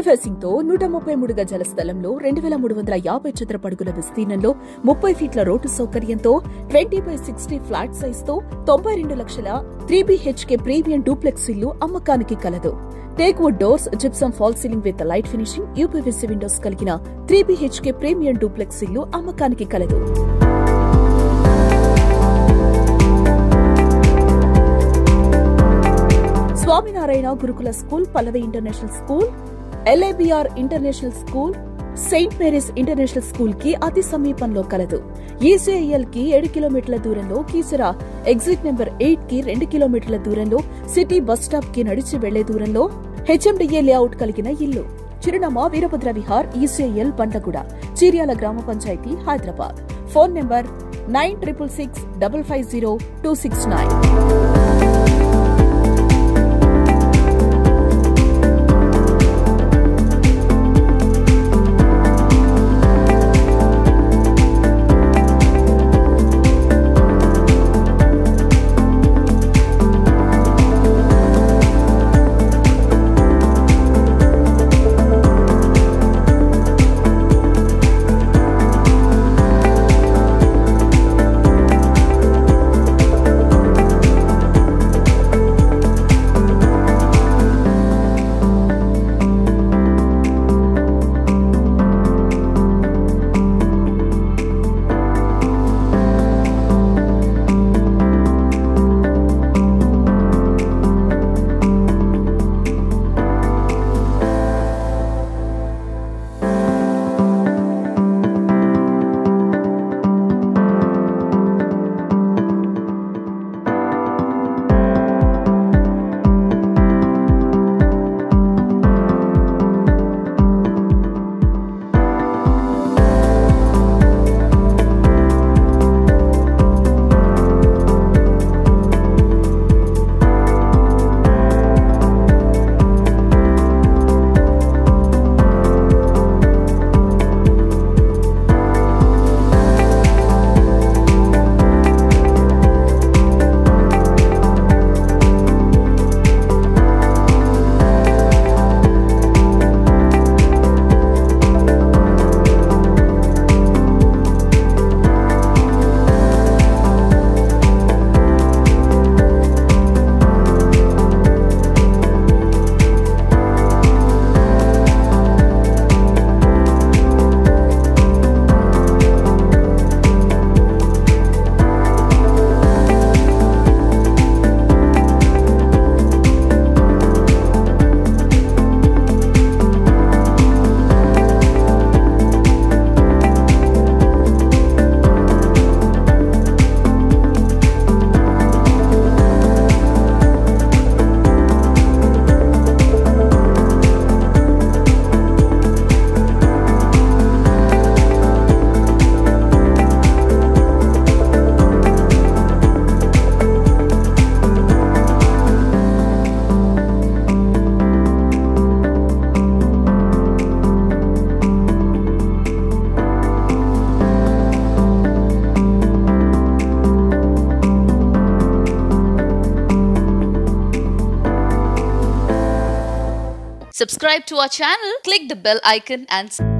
facing తో నూట ముప్పై మూడు గజాల స్థలంలో రెండు వేల మూడు వందల యాభై చదరపడుగుల విస్తీర్ణంలో ముప్పై ఫీట్ల రోడ్డు సౌకర్యంతో twenty by sixty flat size తో తొంభై రెండు లక్షల త్రీ బీహెచ్కే ప్రీమియం డూప్లెక్స్ ఇల్లు అమ్మకానికి కలదు teak wood doors gypsum fall ceiling with light finishing UPVC windows కలిగిన త్రీ బీహెచ్కే ప్రీమియం డూప్లెక్స్ ఇల్లు అమ్మకానికి కలదు Swaminarayan Gurukul school Pallavi international school LABR international school saint Mary's international school కి అతి సమీపంలో కలదు ఈసీఐఎల్ కి ఏడు కిలోమీటర్ల దూరంలో కీసరా ఎగ్జిట్ నెంబర్ ఎయిట్ కి రెండు కిలోమీటర్ల దూరంలో సిటీ బస్ స్టాప్ కి నడిచి వెళ్లే దూరంలో హెచ్ఎండిఏ లేఅవుట్ కలిగిన ఇల్లు చిరునామా వీరభద్ర విహార్ ఈసీఐఎల్ బండగూడ చీర్యాల గ్రామ panchayat Hyderabad phone number nine triple six double five zero two six nine Subscribe to our channel, click the bell icon and